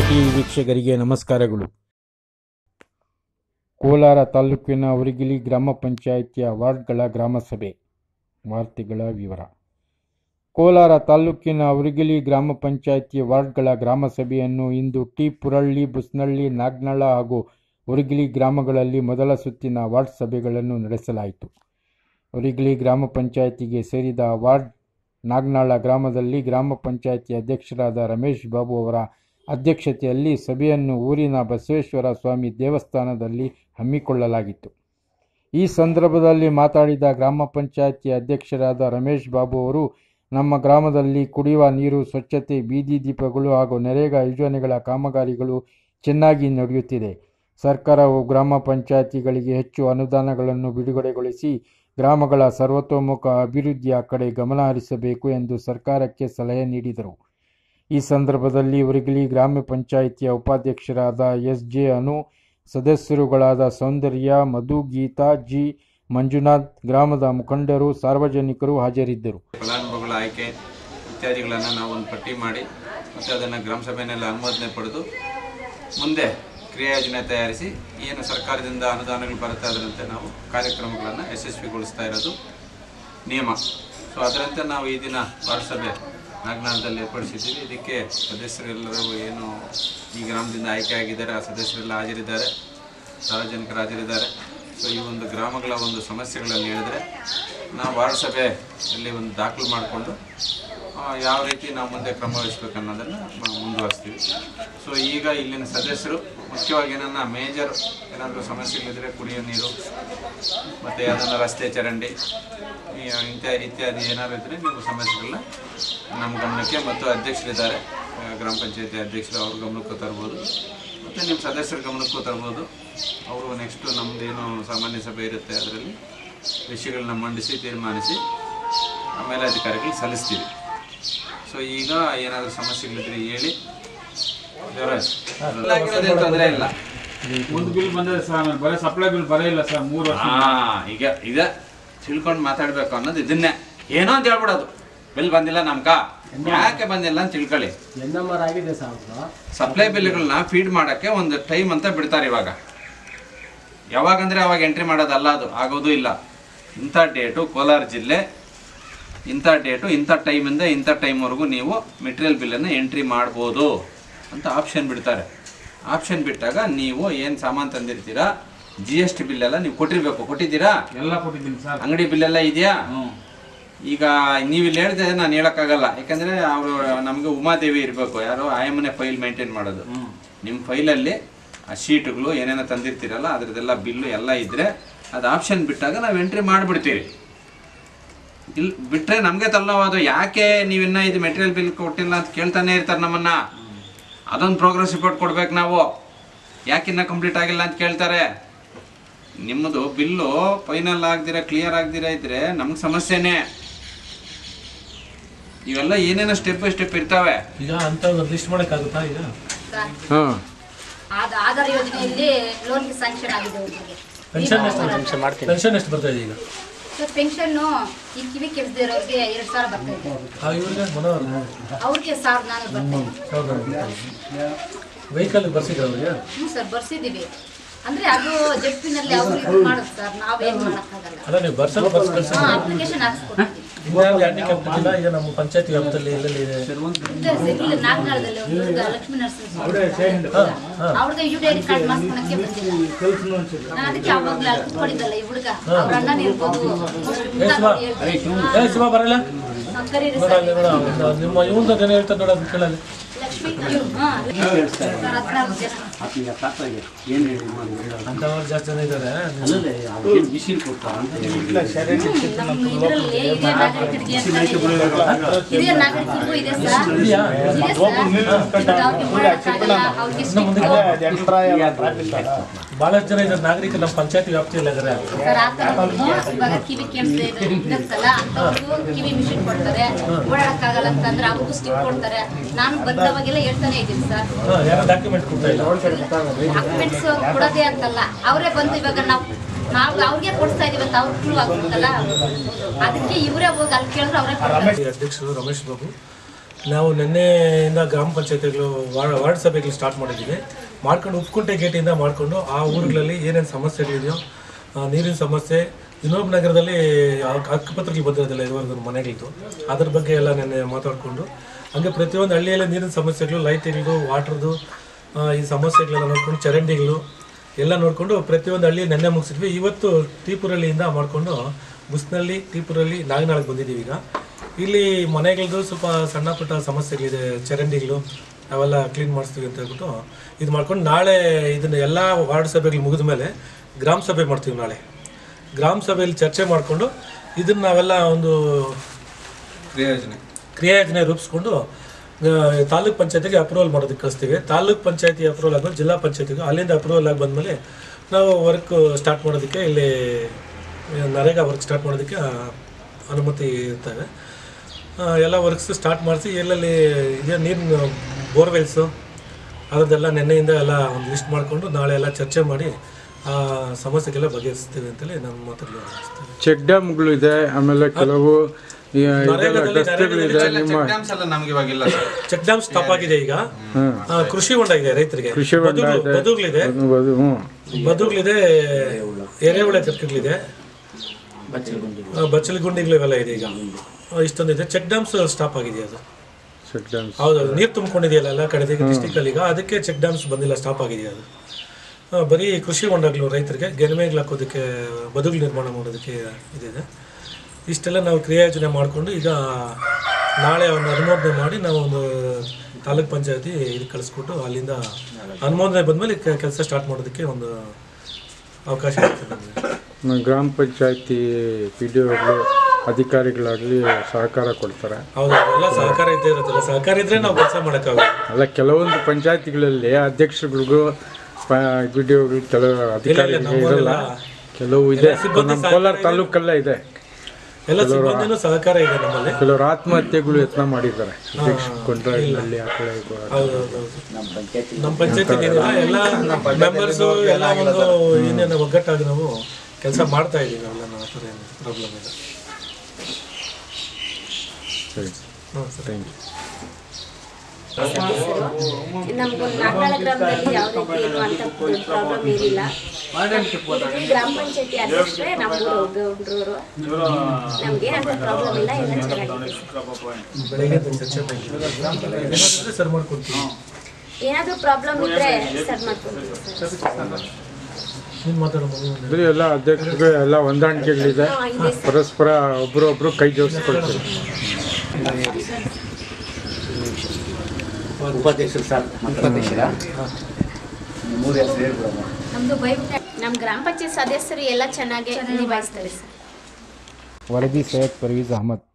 TV ವೀಕ್ಷಕರಿಗೆ ನಮಸ್ಕಾರಗಳು ಕೋಲಾರ ತಾಲೂಕಿನ ಉರಿಗಿಲಿ ಗ್ರಾಮ ಪಂಚಾಯಿತಿಯ ವಾರ್ಡ್ಗಳ ಗ್ರಾಮಸಭೆ ವಾರ್ತೆಗಳ ವಿವರ ಕೋಲಾರ ತಾಲೂಕಿನ ಉರಿಗಿಲಿ ಗ್ರಾಮ ಪಂಚಾಯಿತಿ ವಾರ್ಡ್ಗಳ ಗ್ರಾಮಸಭೆಯನ್ನು ಇಂದು ಟಿ ಪುರಳ್ಳಿ ಬುಸ್ನಳ್ಳಿ ನಾಗ್ನಳ ಹಾಗೂ ಉರಿಗಿಲಿ ಗ್ರಾಮಗಳಲ್ಲಿ ಮೊದಲ ಸುತ್ತಿನ ವಾರ್ಡ್ ಸಭೆಗಳನ್ನು ನಡೆಸಲಾಯಿತು ಉರಿಗಿಲಿ ಗ್ರಾಮ ಪಂಚಾಯಿತಿಗೆ ಸೇರಿದ ವಾರ್ಡ್ ನಾಗ್ನಾಳ ಗ್ರಾಮದಲ್ಲಿ ಗ್ರಾಮ ಪಂಚಾಯಿತಿ ಅಧ್ಯಕ್ಷರಾದ ರಮೇಶ್ ಬಾಬು ಅವರ ಅಧ್ಯಕ್ಷತೆಯಲ್ಲಿ ಸಭೆಯನ್ನು ಊರಿನ ಬಸವೇಶ್ವರ ಸ್ವಾಮಿ ದೇವಸ್ಥಾನದಲ್ಲಿ ಹಮ್ಮಿಕೊಳ್ಳಲಾಗಿತ್ತು ಈ ಸಂದರ್ಭದಲ್ಲಿ ಮಾತಾಡಿದ ಗ್ರಾಮ ಪಂಚಾಯಿತಿ ಅಧ್ಯಕ್ಷರಾದ ರಮೇಶ್ ಬಾಬು ಅವರು ನಮ್ಮ ಗ್ರಾಮದಲ್ಲಿ ಕುಡಿಯುವ ನೀರು ಸ್ವಚ್ಛತೆ ಬೀದಿ ದೀಪಗಳು ಹಾಗೂ ನರೇಗಾ ಯೋಜನೆಗಳ ಕಾಮಗಾರಿಗಳು ಚೆನ್ನಾಗಿ ನಡೆಯುತ್ತಿದೆ ಸರ್ಕಾರವು ಗ್ರಾಮ ಪಂಚಾಯಿತಿಗಳಿಗೆ ಹೆಚ್ಚು ಅನುದಾನಗಳನ್ನು ಬಿಡುಗಡೆಗೊಳಿಸಿ ಗ್ರಾಮಗಳ ಸರ್ವತೋಮುಖ ಅಭಿವೃದ್ಧಿಯ ಕಡೆ ಗಮನ ಹರಿಸಬೇಕು ಎಂದು ಸರ್ಕಾರಕ್ಕೆ ಸಲಹೆ ನೀಡಿದರು ಈ ಸಂದರ್ಭದಲ್ಲಿ ಉರಿಗಿಲಿ ಗ್ರಾಮ ಪಂಚಾಯಿತಿಯ ಉಪಾಧ್ಯಕ್ಷರಾದ ಎಸ್ ಜೆ ಅನು ಸದಸ್ಯರುಗಳಾದ ಸೌಂದರ್ಯ ಮಧು ಗೀತಾ ಜಿ ಮಂಜುನಾಥ್ ಗ್ರಾಮದ ಮುಖಂಡರು ಸಾರ್ವಜನಿಕರು ಹಾಜರಿದ್ದರು ಫಲಾನುಭವಿಗಳ ಆಯ್ಕೆ ಇತ್ಯಾದಿಗಳನ್ನು ನಾವು ಒಂದು ಪಟ್ಟಿ ಮಾಡಿ ಮತ್ತು ಅದನ್ನು ಗ್ರಾಮ ಸಭೆಯಲ್ಲಿ ಅನುಮೋದನೆ ಪಡೆದು ಮುಂದೆ ಕ್ರಿಯಾ ಯೋಜನೆ ತಯಾರಿಸಿ ಏನು ಸರ್ಕಾರದಿಂದ ಅನುದಾನಗಳು ಬರುತ್ತಾ ಅದರಂತೆ ನಾವು ಕಾರ್ಯಕ್ರಮಗಳನ್ನು ಯಶಸ್ವಿಗೊಳಿಸ್ತಾ ಇರೋದು ನಿಯಮ ಸೊ ಅದರಂತೆ ನಾವು ಈ ದಿನ ವಾರ್ಡ್ ಸಭೆ ನಾಗ್ನಾಳದಲ್ಲಿ ಏರ್ಪಡಿಸಿದ್ದೀವಿ ಇದಕ್ಕೆ ಸದಸ್ಯರೆಲ್ಲರೂ ಏನು ಈ ಗ್ರಾಮದಿಂದ ಆಯ್ಕೆ ಆಗಿದ್ದಾರೆ ಆ ಸದಸ್ಯರೆಲ್ಲ ಹಾಜರಿದ್ದಾರೆ ಸಾರ್ವಜನಿಕರು ಹಾಜರಿದ್ದಾರೆ ಸೊ ಈ ಒಂದು ಗ್ರಾಮಗಳ ಒಂದು ಸಮಸ್ಯೆಗಳನ್ನು ಹೇಳಿದ್ರೆ ನಾವು ವಾರ್ಡ್ ಸಭೆಯಲ್ಲಿ ಒಂದು ದಾಖಲು ಮಾಡಿಕೊಂಡು ಯಾವ ರೀತಿ ನಾವು ಮುಂದೆ ಕ್ರಮ ವಹಿಸ್ಬೇಕು ಅನ್ನೋದನ್ನು ನಾವು ಮುಂದುವರಿಸ್ತೀವಿ ಸೊ ಈಗ ಇಲ್ಲಿನ ಸದಸ್ಯರು ಮುಖ್ಯವಾಗಿ ಏನನ್ನ ಮೇಜರ್ ಏನಾದರೂ ಸಮಸ್ಯೆಗಳಿದ್ರೆ ಕುಡಿಯೋ ನೀರು ಮತ್ತು ಯಾವುದನ್ನ ರಸ್ತೆ ಚರಂಡಿ ಈ ಇಂಥ ಇತ್ಯಾದಿ ಏನಾದ್ರು ಇದ್ದರೆ ನೀವು ಸಮಸ್ಯೆಗಳನ್ನ ನಮ್ಮ ಗಮನಕ್ಕೆ ಮತ್ತು ಅಧ್ಯಕ್ಷರಿದ್ದಾರೆ ಆ, ಗ್ರಾಮ ಪಂಚಾಯತಿ ಅಧ್ಯಕ್ಷರು ಅವ್ರ ಗಮನಕ್ಕೂ ತರ್ಬೋದು ಮತ್ತು ನಿಮ್ಮ ಸದಸ್ಯರ ಗಮನಕ್ಕೂ ತರ್ಬೋದು ಅವರು ನೆಕ್ಸ್ಟು ನಮ್ಮದೇನು ಸಾಮಾನ್ಯ ಸಭೆ ಇರುತ್ತೆ ಅದರಲ್ಲಿ ವಿಷಯಗಳನ್ನ ಮಂಡಿಸಿ ತೀರ್ಮಾನಿಸಿ ಆಮೇಲೆ ಅಧಿಕಾರಿಗಳಿಗೆ ಸಲ್ಲಿಸ್ತೀವಿ ಸೊ ಈಗ ಏನಾದರೂ ಸಮಸ್ಯೆಗಳಿದ್ರೆ ಹೇಳಿ ದೇವರಾಜ್ ಎಲ್ಲ ಆಗಿರೋದೇನ್ ತೊಂದರೆ ಇಲ್ಲ ಒಂದು ಬಿಲ್ ಬಂದಿದೆ ಸರ್ ಆಮೇಲೆ ಬರೀ ಸಪ್ಲೈ ಬಿಲ್ ಬರೇ ಇಲ್ಲ ಸರ್ ಮೂರು ವರ್ಷ ಹಾ ಈಗ ಈಗ ತಿಳ್ಕೊಂಡು ಮಾತಾಡ್ಬೇಕು ಅನ್ನೋದು ಇದನ್ನೇ ಏನೋ ಅಂತ ಹೇಳ್ಬಿಡೋದು ಬಿಲ್ ಬಂದಿಲ್ಲ ನಮ್ಕ ಯಾಕೆ ಬಂದಿಲ್ಲ ಅಂತ ತಿಳ್ಕೊಳ್ಳಿ ಎನ್ ಎಂ ಆರ್ ಆಗಿದೆ ಸರ್ ಅದು ಸಪ್ಲೈ ಬಿಲ್ಗಳನ್ನ ಫೀಡ್ ಮಾಡಕ್ಕೆ ಒಂದು ಟೈಮ್ ಅಂತ ಬಿಡ್ತಾರೆ ಇವಾಗ ಯಾವಾಗಂದ್ರೆ ಅವಾಗ ಎಂಟ್ರಿ ಮಾಡೋದಲ್ಲ ಅದು ಆಗೋದು ಇಲ್ಲ ಇಂಥ ಡೇಟು ಕೋಲಾರ ಜಿಲ್ಲೆ ಇಂಥ ಡೇಟು ಇಂಥ ಟೈಮಿಂದ ಇಂಥ ಟೈಮ್ವರೆಗೂ ನೀವು ಮೆಟೀರಿಯಲ್ ಬಿಲ್ಲನ್ನು ಎಂಟ್ರಿ ಮಾಡ್ಬೋದು ಅಂತ ಆಪ್ಷನ್ ಬಿಡ್ತಾರೆ ಆಪ್ಷನ್ ಬಿಟ್ಟಾಗ ನೀವು ಏನು ಸಾಮಾನು ತಂದಿರ್ತೀರಾ ಜಿ ಎಸ್ ಟಿ ಬಿಲ್ಲೆಲ್ಲ ನೀವು ಕೊಟ್ಟಿರ್ಬೇಕು ಕೊಟ್ಟಿದ್ದೀರಾ ಎಲ್ಲ ಕೊಟ್ಟಿದ್ದೀನಿ ಸರ್ ಅಂಗಡಿ ಬಿಲ್ಲೆಲ್ಲ ಇದೆಯಾ ಹ್ಞೂ ಈಗ ನೀವು ಇಲ್ಲಿ ಹೇಳ್ದೆ ನಾನು ಹೇಳೋಕ್ಕಾಗಲ್ಲ ಯಾಕಂದ್ರೆ ಅವರು ನಮಗೆ ಉಮಾದೇವಿ ಇರಬೇಕು ಯಾರು ಆಯಮ್ಮನೆ ಫೈಲ್ ಮೇಂಟೈನ್ ಮಾಡೋದು ನಿಮ್ಮ ಫೈಲಲ್ಲಿ ಆ ಶೀಟ್ಗಳು ಏನೇನೋ ತಂದಿರ್ತೀರಲ್ಲ ಅದ್ರದ್ದೆಲ್ಲ ಬಿಲ್ಲು ಎಲ್ಲ ಇದ್ರೆ ಅದು ಆಪ್ಷನ್ ಬಿಟ್ಟಾಗ ನಾವು ಎಂಟ್ರಿ ಮಾಡಿಬಿಡ್ತೀವಿ ಇಲ್ಲಿ ಬಿಟ್ರೆ ನಮಗೆ ತಲೆನೋವು ಯಾಕೆ ನೀವಿನ್ನ ಇದು ಮೆಟೀರಿಯಲ್ ಬಿಲ್ ಕೊಟ್ಟಿಲ್ಲ ಅಂತ ಕೇಳ್ತಾನೆ ಇರ್ತಾರೆ ನಮ್ಮನ್ನ ಅದೊಂದು ಪ್ರೋಗ್ರೆಸ್ ರಿಪೋರ್ಟ್ ಕೊಡ್ಬೇಕು ನಾವು ಯಾಕಿನ್ನ ಕಂಪ್ಲೀಟ್ ಆಗಿಲ್ಲ ಅಂತ ಕೇಳ್ತಾರೆ ನಿಮ್ಮದು ಬಿಲ್ಲು ಫೈನಲ್ ಆಗ್ದಿರ ಕ್ಲಿಯರ್ ಆಗ್ದಿರ ಇದ್ರೆ ನಮ್ಗೆ ಸಮಸ್ಯೆನೇ ಇವೆಲ್ಲ ಏನೇನೋ ಸ್ಟೆಪ್ ಬೈ ಸ್ಟೆಪ್ ಇರ್ತಾವೆ ಈಗ ಅಂತ ಒಂದು ಲಿಸ್ಟ್ ಮಾಡೋಕ್ಕಾಗುತ್ತಾ ಈಗ ಹಾಂ ಆದ ಆಧಾರ್ ಯೋಜನೆಯಲ್ಲಿ ಲೋನ್ಗೆ ಸ್ಯಾಂಕ್ಷನ್ ಆಗಿದೆ ಒಬ್ಬರಿಗೆ ಪೆನ್ಷನ್ ಎಷ್ಟು ಪೆನ್ಷನ್ ಎಷ್ಟು ಬರ್ತಾ ಇದೆ ಈಗ ಪೆನ್ಷನ್ ಈ ಕಿವಿ ಕೆಲ್ಸದಿರೋರಿಗೆ ಎರಡು ಸಾವಿರ ಬರ್ತಾ ಇದೆ ಆ ಇವ್ರಿಗೆ ಮನೋಹರ್ ಅವ್ರಿಗೆ ಸಾವಿರದ ನಾನ್ನೂರು ಬರ್ತಾ ಇದೆ ವೆಹಿಕಲ್ ಬರ್ಸಿದ್ರೆ ಅವ್ರಿಗೆ ಹ್ಞೂ ಸರ್ ಬರ್ಸಿದ್ದೀವಿ ಅಂದ್ರೆ ಅದು ಜಡ್ಪಿನಲ್ಲಿ ಅವ್ರು ಇದು ಮಾಡೋದು ಸರ್ ನಾವೇನು ಮಾಡೋಕ್ಕಾಗಲ್ಲ ಅಲ್ಲ ನೀವು ಬರ್ಸಲ್ ಬರ್ಸ್ ಕಳ್ಸಿ ಹಾಂ ಅಪ್ಲಿಕೇಶನ್ ಹಾಕ್ಸ್ಕೊಡ್ತೀವಿ ಇನ್ಯಾವ ಹ್ಯಾಂಡಿಕ್ಯಾಪ್ ಇಲ್ಲ ಈಗ ನಮ್ಮ ಪಂಚಾಯತಿ ವ್ಯಾಪ್ತಿಯಲ್ಲಿ ಎಲ್ಲೆಲ್ಲಿ ಇದೆ ಇದೆ ಸರ್, ಇಲ್ಲಿ ನಾಗನಾಳದಲ್ಲಿ ಒಂದು ಹುಡುಗ ಲಕ್ಷ್ಮೀ ನರಸಿಂಹ ಅವ್ರಿಗೆ ಯು ಡಿ ಕಾರ್ಡ್ ಮಾಡಿಸ್ಕೊಳಕ್ಕೆ ಬಂದಿಲ್ಲ ನಾನು ಅದಕ್ಕೆ ಅವಾಗಲೇ ಅಲ್ಲಿ ಕುತ್ಕೊಂಡಿದ್ದಲ್ಲ ಈ ಹುಡುಗ ಅವ್ರ ಅಣ್ಣನ ಇರ್ಬೋದು ಏ ಶಿವ ಏ ಶಿವ ಬರಲ್ಲ ಕರೀರಿ ನೋಡ ಸರ್ ಅಲ್ಲಿ ನೋಡ ಅವ್ನು ನಿಮ್ಮ ಇವಂದು ಜನ ಹೇಳ್ತಾರೆ ನೋಡ ಅದನ್ನ ಕೇಳಲ್ಲಿ ಲಕ್ಷ್ಮೀ ಹಾಂ ಸರ್ ಹದಿನಾರು ಜನ ಅಂಥವ್ರು ಜಾಸ್ತಿ ಜನ ಇದ್ದಾರೆ ನಮ್ಮ ಇದರಲ್ಲಿ ಹಿರಿಯ ನಾಗರಿಕರಿಗೆ ಅಂತ ಇದೆ. ಹಿರಿಯ ನಾಗರಿಕರಿಗೂ ಇದೆ ಸರ್ ಇದೆಯಾ? ಇದೆ ಸರ್ ಅವ್ರಿಗೆ ಮಾಡೋಕ್ಕಾಗಲ್ಲ, ಅವ್ರಿಗೆ stick ಬಹಳಷ್ಟು ಜನ ಇದ್ದಾರೆ ನಾಗರಿಕರು ನಮ್ಮ ಪಂಚಾಯತಿ ವ್ಯಾಪ್ತಿಯಲ್ಲಿ ಇದ್ದಾರೆ ಸರ್ ಆ ಥರದ್ದು ಇವಾಗ ಕಿವಿ ಕೇಳಿಸ್ದೆ ಇರುತ್ತಲ್ಲ ಅಂಥವ್ರಿಗೂ ಕಿವಿ ಮಿಷಿನ್ ಕೊಡ್ತಾರೆ ಓಡಾಡಕ್ಕಾಗಲ್ಲ ಅಂತಂದ್ರೆ ಅವ್ರಿಗೂ ಸ್ಟಿಕ್ ಕೊಡ್ತಾರೆ ನಾನು ಬಂದವಾಗೆಲ್ಲ ಹೇಳ್ತಾನೆ ಇದ್ದೀನಿ ಸರ್ ಹಾಂ ಯಾರೋ ಡಾಕ್ಯುಮೆಂಟ್ ಕೊಡ್ತಾ ಇಲ್ಲ ಡಾಕ್ಯುಮೆಂಟ್ಸ್ ಕೊಡೋದೇ ಅಂತಲ್ಲ ಅವರೇ ಬಂದು ಇವಾಗ ನಾವು ನಾವು ಅವ್ರಿಗೆ ಕೊಡ್ತಾ ಇದೀವಿ ಅಂತ ಅವ್ರಿಗೆ ಪ್ರೂವ್ ಆಗುತ್ತಲ್ಲ ಅದಕ್ಕೆ ಇವರೇ ಹೋಗಿ ಅಲ್ಲಿ ಕೇಳಿದ್ರೆ ಅವರೇ ಕೊಡ್ತಾರೆ ಈ ಅಧ್ಯಕ್ಷರು ರಮೇಶ್ ಬಾಬು ನಾವು ನಿನ್ನೆಯಿಂದ ಗ್ರಾಮ ಪಂಚಾಯತಿಗಳು ವಾರ್ಡ್ ವಾರ್ಡ್ ಸಭೆಗಳು ಸ್ಟಾರ್ಟ್ ಮಾಡಿದ್ದೀವಿ ಮಾಡ್ಕೊಂಡು ಉಪ್ಕುಂಟೆ ಗೇಟಿಂದ ಮಾಡಿಕೊಂಡು ಆ ಊರುಗಳಲ್ಲಿ ಏನೇನು ಸಮಸ್ಯೆಗಳಿದೆಯೋ ಆ, ನೀರಿನ ಸಮಸ್ಯೆ ಇನ್ನೊಬ್ಬ ನಗರದಲ್ಲಿ ಆ- ಹಕ್ಕುಪತ್ರಗಳು ಬಂದಿರೋದಿಲ್ಲ ಇದುವರೆಗೂ ಮನೆಗಳಿದ್ದು ಅದ್ರ ಬಗ್ಗೆ ಎಲ್ಲ ನೆನ್ನೆ ಮಾತಾಡಿಕೊಂಡು ಹಂಗೆ ಪ್ರತಿಯೊಂದು ಹಳ್ಳಿಯಲ್ಲಿ ನೀರಿನ ಸಮಸ್ಯೆಗಳು ಲೈಟಿಂಗ್ದು ವಾಟ್ರದ್ದು ಈ ಸಮಸ್ಯೆಗಳೆಲ್ಲ ನೋಡ್ಕೊಂಡು ಚರಂಡಿಗಳು ಎಲ್ಲ ನೋಡಿಕೊಂಡು ಪ್ರತಿಯೊಂದು ಹಳ್ಳಿ ನೆನ್ನೆ ಮುಗಿಸಿದ್ವಿ ಇವತ್ತು ತೀಪುರಳ್ಳಿಯಿಂದ ಮಾಡಿಕೊಂಡು ಬುಸ್ನಳ್ಳಿ ತೀಪುರಲ್ಲಿ ನಾಗನಾಳಕ್ಕೆ ಬಂದಿದ್ದೀವಿ ಈಗ ಇಲ್ಲಿ ಮನೆಗಳದ್ದು ಸ್ವಲ್ಪ ಸಣ್ಣ ಪುಟ್ಟ ಸಮಸ್ಯೆಗಳಿದೆ ಚರಂಡಿಗಳು ಅವೆಲ್ಲ ಕ್ಲೀನ್ ಮಾಡಿಸ್ತೀವಿ ಅಂತ ಹೇಳ್ಬಿಟ್ಟು ಇದು ಮಾಡ್ಕೊಂಡು ನಾಳೆ ಇದನ್ನ ಎಲ್ಲ ವಾರ್ಡ್ ಸಭೆಗಳು ಮುಗಿದ ಮೇಲೆ ಗ್ರಾಮ ಸಭೆ ಮಾಡ್ತೀವಿ ನಾಳೆ ಗ್ರಾಮ ಸಭೆಯಲ್ಲಿ ಚರ್ಚೆ ಮಾಡಿಕೊಂಡು ಇದನ್ನ ನಾವೆಲ್ಲ ಒಂದು ಕ್ರಿಯಾಯೋಜನೆ ಕ್ರಿಯಾಯೋಜನೆ ರೂಪಿಸ್ಕೊಂಡು ಆ, ತಾಲೂಕ್ ಪಂಚಾಯತಿಗೆ ಅಪ್ರೂವಲ್ ಮಾಡೋದಕ್ಕೆ ಕಳಿಸ್ತೀವಿ ತಾಲೂಕ್ ಪಂಚಾಯತಿ ಅಪ್ರೂವಲ್ ಆದ್ಮೇಲೆ ಜಿಲ್ಲಾ ಪಂಚಾಯತಿಗೆ ಅಲ್ಲಿಂದ ಅಪ್ರೂವಲ್ ಆಗಿ ಬಂದಮೇಲೆ ನಾವು ವರ್ಕ್ ಸ್ಟಾರ್ಟ್ ಮಾಡೋದಕ್ಕೆ ಇಲ್ಲಿ ಆ, ನರೇಗಾ ವರ್ಕ್ ಸ್ಟಾರ್ಟ್ ಮಾಡೋದಕ್ಕೆ ಆ, ಅನುಮತಿ ಇರ್ತವೆ ಆ, ಎಲ್ಲ ವರ್ಕ್ಸ್ ಸ್ಟಾರ್ಟ್ ಮಾಡಿಸಿ ಎಲ್ಲೆಲ್ಲಿ ಇದೆ ನೀರಿನ ಬೋರ್ವೆಲ್ಸು ಅದರದ್ದೆಲ್ಲ ನೆನ್ನೆಯಿಂದ ಎಲ್ಲ ಒಂದು ಲಿಸ್ಟ್ ಮಾಡಿಕೊಂಡು ನಾಳೆ ಎಲ್ಲ ಚರ್ಚೆ ಮಾಡಿ ಆ ಸಮಸ್ಯೆಗೆಲ್ಲ ಬಗೆಹರಿಸ್ತೀವಿ ಅಂತೇಳಿ ನಮ್ಮ ಮಾತುಗಳು ಆರಂಭಿಸ್ತೀವಿ ಚೆಕ್ ಡ್ಯಾಮ್ಗಳು ಇದೆ ಆಮೇಲೆ ಕೆಲವು ಈ ಇದೆಲ್ಲ ರಸ್ತೆಗಳಿದೆ ನಿಮ್ಮ ಚೆಕ್ ಡ್ಯಾಮ್ಸ್ ಎಲ್ಲ ನಮ್ಗೆ ಇವಾಗಿಲ್ಲ ಸರ್ ಚೆಕ್ ಡ್ಯಾಮ್ ಸ್ಟಾಪ್ ಆಗಿದೆ ಈಗ ಹ್ಮ್. ಆ, ಕೃಷಿ ಹೊಂಡ ಇದೆ ರೈತರಿಗೆ ಕೃಷಿ ಹೊಂಡ ಬದುಗಳು- ಇದೆ. ಬದುಗಳಿದೆ ಅದು ಅದು ಹ್ಞೂ ಬದುಗಳಿದೆ ಎರೆಹುಳ ಕಟ್ಗಳಿದೆ ಬಚ್ಚಲಗುಂಡಿಗಳು ಇವೆಲ್ಲ ಇದೆ ಈಗ ಆ, ಇಷ್ಟೊಂದಿದೆ ಚೆಕ್ ಡ್ಯಾಮ್ಸ್ ಸ್ಟಾಪ್ ಆಗಿದೆ ಅದು ಚೆಕ್ ಡ್ಯಾಮ್ಸ್ ಹೌದು ನೀರು ತುಂಬಿಕೊಂಡಿದೆಯಲ್ಲ ಎಲ್ಲ ಕಡೆ ಡಿಸ್ಟಿಕ್ ಅಲ್ಲಿ ಈಗ ಅದಕ್ಕೆ ಚೆಕ್ ಡ್ಯಾಮ್ಸ್ ಬಂದಿಲ್ಲ ಸ್ಟಾಪ್ ಆಗಿದೆ ಅದು ಆ, ಬರೀ ಕೃಷಿ ಹೊಂಡಗಳು ರೈತರಿಗೆ ಗೆಣಮೆಗಳು ಹಾಕೋದಕ್ಕೆ ಬದುಗಳು ನಿರ್ಮಾಣ ಮಾಡೋದಕ್ಕೆ ಇದಿದೆ ಇಷ್ಟೆಲ್ಲ ನಾವು ಕ್ರಿಯಾಯೋಜನೆ ಮಾಡಿಕೊಂಡು ಈಗ ನಾಳೆ ಒಂದು ಅನುಮೋದನೆ ಮಾಡಿ ನಾವು ಒಂದು ತಾಲೂಕ್ ಪಂಚಾಯತಿ ಇದು ಕಳಿಸ್ಕೊಟ್ಟು ಅಲ್ಲಿಂದ ಅನುಮೋದನೆ ಬಂದಮೇಲೆ ಕೆಲಸ ಸ್ಟಾರ್ಟ್ ಮಾಡೋದಕ್ಕೆ ಒಂದು ಅವಕಾಶ ಇರ್ತದೆ ನಮಗೆ ಗ್ರಾಮ ಪಂಚಾಯತಿ ಪಿ ಡಿ ಒಗಳು ಅಧಿಕಾರಿಗಳಾಗಲಿ ಸಹಕಾರ ಕೊಡ್ತಾರೆ ಹೌದು ಎಲ್ಲ ಸಹಕಾರ ಇದ್ದೇ ಇರುತ್ತಲ್ಲ ಸಹಕಾರ ಇದ್ರೆ ನಾವು ಕೆಲಸ ಮಾಡೋಕ್ಕಾಗಲ್ಲ ಅಲ್ಲ ಕೆಲವೊಂದು ಪಂಚಾಯತಿಗಳಲ್ಲಿ ಅಧ್ಯಕ್ಷರುಗಳಿಗೂ ಪಿ ಡಿ ಒಗಳು ಕೆಲವು ಅಧಿಕಾರಿಗಳು ಇರಲ್ಲ ಕೆಲವು ಇದೆ ನಮ್ಮ ಕೋಲಾರ ತಾಲೂಕಲ್ಲೇ ಇದೆ ಎಲ್ಲ ಸಿಬ್ಬಂದಿನೂ ಸಹಕಾರ ಇದೆ ನಮ್ಮಲ್ಲಿ ಕೆಲವರು ಆತ್ಮಹತ್ಯೆಗಳು ಯತ್ನ ಮಾಡಿದ್ದಾರೆ ಅಧ್ಯಕ್ಷ ಕೊಂಡ್ರಲ್ಲಿ ಆ ಕಡೆ ಈ ಕಡೆ. ಹೌದು ಹೌದು ಹೌದು. ನಮ್ಮ ಪಂಚಾಯತಿ ಎಲ್ಲ ಮೆಂಬರ್ಸು ಎಲ್ಲ ಒಂದು ಏನೇನು ಒಗ್ಗಟ್ಟಾಗಿ ನಾವು ಕೆಲಸ ಮಾಡ್ತಾ ಇದೀವಿ ನಾವೆಲ್ಲ ಆ ಥರ ಏನು ಪ್ರಾಬ್ಲಮ್ ಇಲ್ಲ ಸರಿ ಹಾಂ ಸರಿ ಥ್ಯಾಂಕ್ ಯು ನಮ್ಗೊಂದು ನಾಗನಾಳ ಗ್ರಾಮದಲ್ಲಿ ಯಾವ ರೀತಿ ಇರುವಂತ ಪ್ರಾಬ್ಲಮ್ ಏನಿಲ್ಲ ಇದಕ್ಕೆ ಗ್ರಾಮ ಪಂಚಾಯತಿ ಅಧ್ಯಕ್ಷರೇ ನಮ್ಮೂರು ಗೌಡ್ರವರು ನಮ್ಗೆ ಅಂತ ಪ್ರಾಬ್ಲಮ್ ಇಲ್ಲ ಎಲ್ಲ ಚೆನ್ನಾಗಿದೆ ಸರ್. ಬೆಳಗ್ಗೆ ಅಂತ ಚರ್ಚೆ ಮಾಡಿದ್ವಿ ಏನಾದ್ರೆ ಸರ್ ಮಾಡ್ಕೊಡ್ತೀವಿ ಏನಾದ್ರೂ ಪ್ರಾಬ್ಲಮ್ ಇದ್ರೆ ಸರ್ ಮಾಡ್ಕೊಂತೀವಿ ಸರ್ ನೀನು ಮಾತಾಡೋ ಮಗು ಒಂದು. ಅಂದ್ರೆ ಎಲ್ಲ ಅಧ್ಯಕ್ಷರು ಎಲ್ಲ ಹೊಂದಾಣಿಕೆಗಳಿದೆ ಹಾ, ಇದೆ ಸರ್ ಪರಸ್ಪರ ಒಬ್ರೊಬ್ರು ಕೈ ಜೋಡಿಸ್ಕೊಳ್ತಾರೆ ಉಪಾಧ್ಯಕ್ಷರು ಸರ್ ಉಪಾಧ್ಯಕ್ಷರ ಮೂರು ಹೆಸರು ಹೇಳ್ಬಿಡಮ್ಮ ನಮ್ದು ಬೈಬಿಟ್ಟ ನಮ್ಮ ಗ್ರಾಮ ಪಂಚಾಯತ್ ಸದಸ್ಯರು ಎಲ್ಲ ಚೆನ್ನಾಗಿ ನಿಭಾಯಿಸ್ತಾರೆ ಸರ್ ವರದಿ ಸೈಯದ್ ಪರ್ವೀಜ್ ಅಹಮದ್